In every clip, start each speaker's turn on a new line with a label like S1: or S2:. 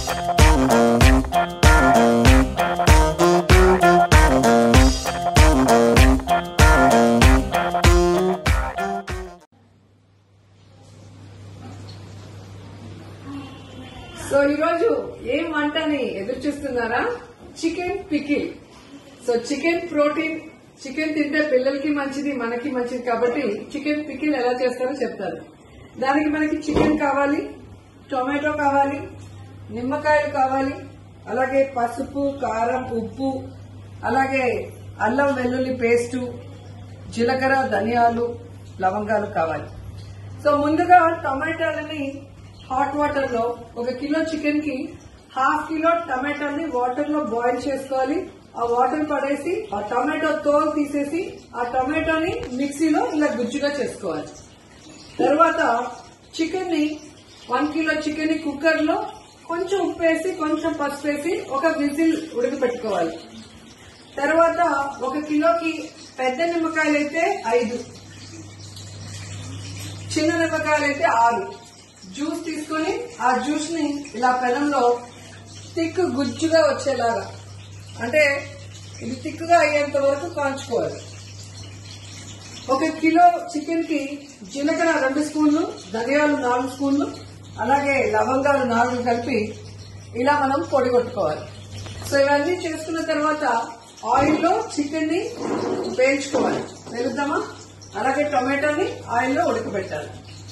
S1: So ఈరోజు ఏం వంటని ఎదురు చూస్తున్నారా chicken pickle so chicken protein chicken తింటే పిల్లలకి మంచిది మనకి మంచిది కాబట్టి చికెన్ పికిల్ ఎలా చేస్తారో చెప్తారు దానికి మనకి చికెన్ కావాలి టొమాటో కావాలి నిమ్మకాయలు కావాలి అలాగే పసుపు కారం ఉప్పు అలాగే అల్లం వెల్లుల్లి పేస్టు జీలకర్ర ధనియాలు లవంగాలు కావాలి సో ముందుగా టమాటాలని హాట్ వాటర్ లో ఒక కిలో చికెన్ కి హాఫ్ కిలో టమాటాని వాటర్ లో బాయిల్ చేసుకోవాలి ఆ వాటర్ పడేసి ఆ టమాటో తోలు తీసేసి ఆ టమాటోని మిక్సీలో ఇలా గుజ్జుగా చేసుకోవాలి తర్వాత చికెన్ ని వన్ కిలో చికెన్ ని కుక్కర్ లో కొంచెం ఉప్పు వేసి కొంచెం పసుపు వేసి ఒక విజిల్ ఉడకపెట్టుకోవాలి తర్వాత ఒక కిలోకి పెద్ద నిమ్మకాయలు అయితే ఐదు చిన్న నిమ్మకాయలు అయితే ఆరు జ్యూస్ తీసుకొని ఆ జ్యూస్ ని ఇలా పెనంలో థిక్ గుజ్జుగా వచ్చేలాగా అంటే ఇది థిక్గా అయ్యేంత వరకు కాంచుకోవాలి ఒక కిలో చికెన్ కి జీలకర్ర రెండు స్పూన్లు ధనియాలు నాలుగు స్పూన్లు అలాగే లవంగాలు నాలుగు కలిపి ఇలా మనం పొడి కొట్టుకోవాలి సో ఇవన్నీ చేసుకున్న తర్వాత ఆయిల్ లో చికెన్ ని వేయించుకోవాలి వెలుద్దామా అలాగే టొమాటోని ఆయిల్ లో ఉడకబెట్టాలి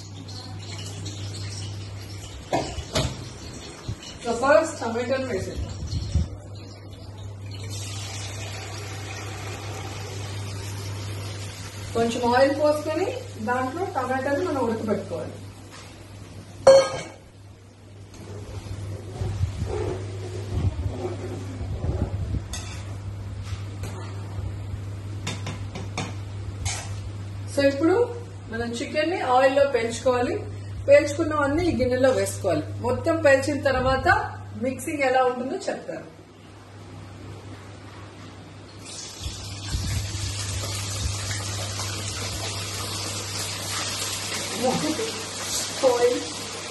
S1: సో ఫస్ట్ టమాటోని వేసేద్దాం కొంచెం ఆయిల్ పోసుకొని దాంట్లో టమాటాని మనం ఉడకబెట్టుకోవాలి సో ఇప్పుడు మనం చికెన్ ని ఆయిల్ లో పెంచుకోవాలి పేల్చుకున్నవన్నీ ఈ గిన్నెలో వేసుకోవాలి మొత్తం పేల్చిన తర్వాత మిక్సింగ్ ఎలా ఉంటుందో చెప్తారు ఆయిల్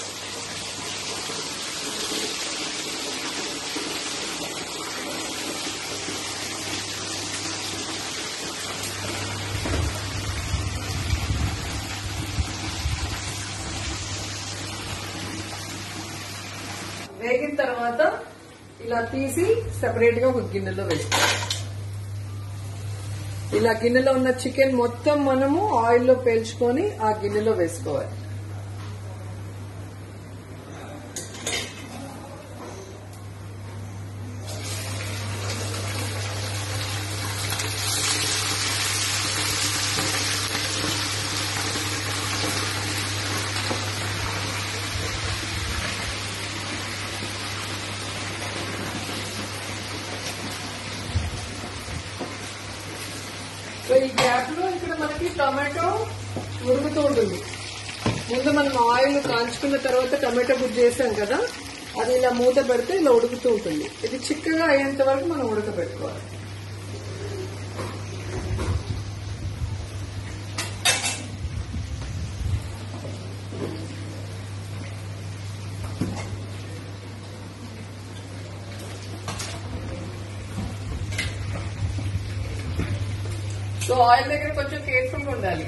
S1: వేగిన తర్వాత ఇలా తీసి సెపరేట్ గా ఒక గిన్నెలో వేసుకోవాలి ఇలా గిన్నెలో ఉన్న చికెన్ మొత్తం మనము ఆయిల్ లో పేల్చుకొని ఆ గిన్నెలో వేసుకోవాలి సో ఈ గ్యాప్ లో ఇక్కడ మనకి టమాటో ఉడుకుతూ ఉంటుంది ముందు మనం ఆయిల్ కాంచుకున్న తర్వాత టమాటో గుజ్జు చేసాం కదా అది ఇలా మూత పెడితే ఇలా ఉడుకుతూ ఉంటుంది ఇది చిక్కగా అయ్యేంత వరకు మనం ఉడకబెట్టుకోవాలి సో ఆయిల్ దగ్గర కొంచెం కేర్ఫుల్ గా ఉండాలి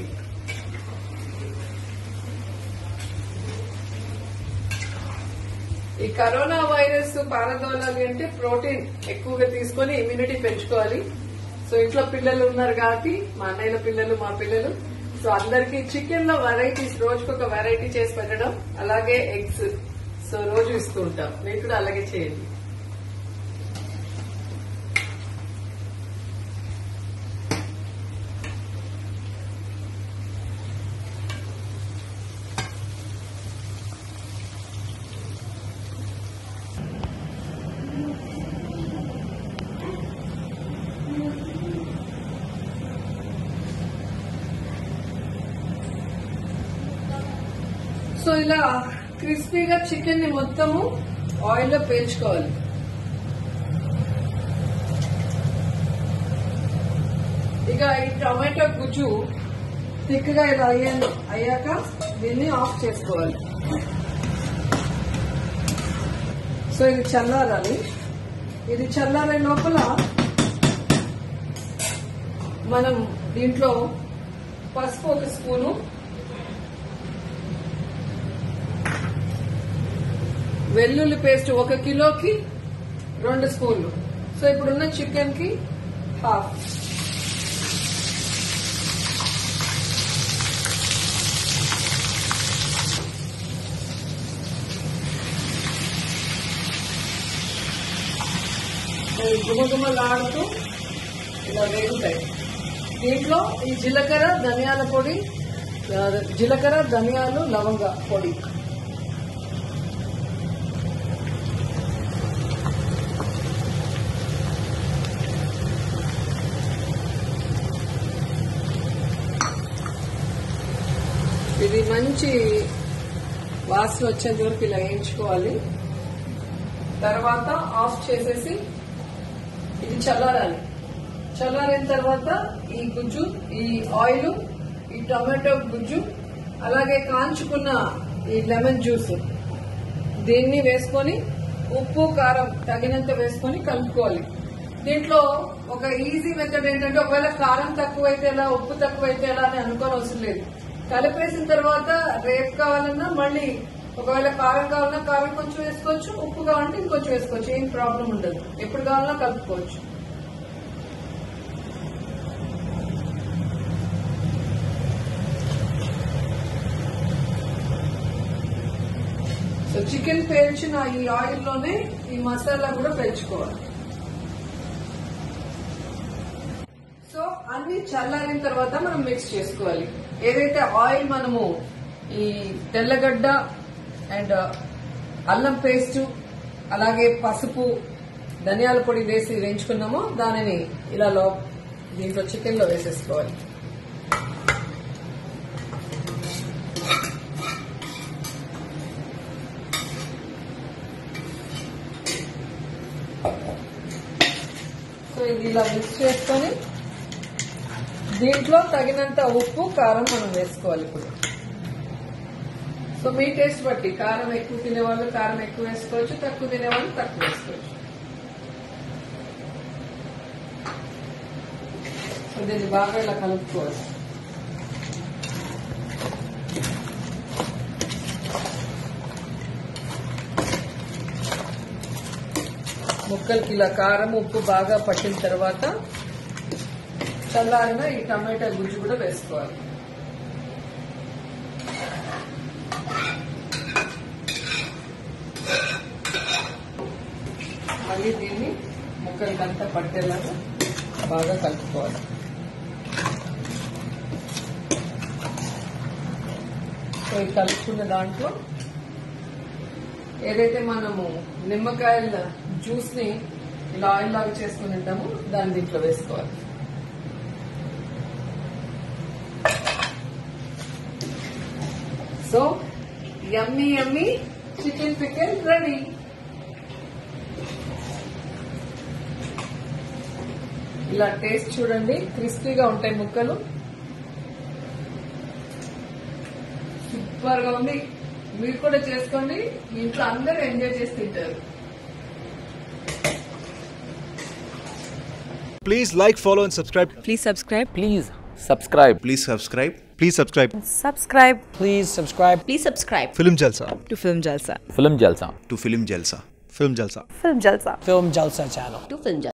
S1: ఈ కరోనా వైరస్ పారదోలాలి అంటే ప్రోటీన్ ఎక్కువగా తీసుకొని ఇమ్యూనిటీ పెంచుకోవాలి సో ఇంట్లో పిల్లలు ఉన్నారు కాబట్టి మా అన్నయ్యల పిల్లలు మా పిల్లలు సో అందరికి చికెన్ లో వెరైటీస్ రోజుకొక వెరైటీ చేసి పెట్టడం అలాగే ఎగ్స్ సో రోజు ఇస్తూ ఉంటాం మీరు కూడా అలాగే చేయండి సో ఇలా క్రిస్పీగా చికెన్ ని మొత్తము ఆయిల్ లో పేల్చుకోవాలి ఇక ఈ టమాటో గుజ్జు థిక్ గా ఇలా అయ్యా- అయ్యాక దీన్ని ఆఫ్ చేసుకోవాలి సో ఇది చల్లారాలి ఇది చల్లారే లోపల మనం దీంట్లో పసుపు ఒక స్పూను వెల్లుల్లి పేస్ట్ ఒక కిలోకి రెండు స్పూన్లు సో ఇప్పుడున్న చికెన్ కి హాఫ్ గుమగుమలాడుతూ ఇలా వేగుతాయి దీంట్లో ఈ జీలకర్ర ధనియాల పొడి ఆ, జీలకర్ర ధనియాలు లవంగ పొడి ఇది మంచి వాసన వచ్చేంత వరకు ఇలా వేయించుకోవాలి తర్వాత ఆఫ్ చేసేసి ఇది చల్లారాలి చల్లారిన తర్వాత ఈ గుజ్జు ఈ ఆయిల్ ఈ టొమాటో గుజ్జు అలాగే కాంచుకున్న ఈ లెమన్ జ్యూస్ దీన్ని వేసుకొని ఉప్పు కారం తగినంత వేసుకొని కలుపుకోవాలి దీంట్లో ఒక ఈజీ మెథడ్ ఏంటంటే ఒకవేళ కారం తక్కువైతే ఎలా ఉప్పు తక్కువైతే ఎలా అని అనుకోని అవసరం లేదు కలిపేసిన తర్వాత రేపు కావాలన్నా మళ్ళీ ఒకవేళ కారం కావాలన్నా కారం కొంచెం వేసుకోవచ్చు ఉప్పు కావాలంటే ఇంకొంచెం వేసుకోవచ్చు ఏం ప్రాబ్లం ఉండదు ఎప్పుడు కావాలన్నా కలుపుకోవచ్చు సో చికెన్ పేల్చిన ఈ ఆయిల్ లోనే ఈ మసాలా కూడా పేల్చుకోవాలి సో అన్ని చల్లారిన తర్వాత మనం మిక్స్ చేసుకోవాలి ఏదైతే ఆయిల్ మనము ఈ తెల్లగడ్డ అండ్ అల్లం పేస్ట్ అలాగే పసుపు ధనియాల పొడి వేసి వేయించుకున్నామో దానిని ఇలా లో దీంట్లో చికెన్ లో వేసేసుకోవాలి సో ఇది ఇలా మిక్స్ చేసుకొని దీంట్లో తగినంత ఉప్పు కారం మనం వేసుకోవాలి ఇప్పుడు సో మీ టేస్ట్ బట్టి కారం ఎక్కువ తినేవాళ్ళు కారం ఎక్కువ వేసుకోవచ్చు తక్కువ తినేవాళ్ళు తక్కువ వేసుకోవచ్చు సో దీన్ని బాగా ఇలా కలుపుకోవాలి ముక్కలకి ఇలా కారం ఉప్పు బాగా పట్టిన తర్వాత చల్లారిన ఈ టమాటా గుజ్జు కూడా వేసుకోవాలి మళ్ళీ దీన్ని ముక్కలకంతా పట్టేలాగా బాగా కలుపుకోవాలి సో ఈ కలుపుకున్న దాంట్లో ఏదైతే మనము నిమ్మకాయల జ్యూస్ ని ఇలా ఆయిల్ లాగా చేసుకుని ఉంటామో దాన్ని దీంట్లో వేసుకోవాలి so yummy yummy chicken pickle ready ఇలా టేస్ట్ చూడండి క్రిస్పీగా ఉంటాయి ముక్కలు సూపర్ గా ఉంది మీరు కూడా చేసుకోండి మీ ఇంట్లో అందరూ ఎంజాయ్ చేసి తింటారు
S2: Please like, follow, and subscribe.
S3: Please subscribe.
S4: Please subscribe.
S5: Please subscribe.
S2: Please subscribe.
S3: Subscribe
S4: Please subscribe
S3: Please subscribe
S2: Film Jalsa.
S3: to Film Jalsa.
S4: Film Jalsa.
S5: To Film Jalsa.
S2: Film Jalsa.
S3: Film Jalsa.
S4: Film Jalsa channel.
S3: To Film Jalsa.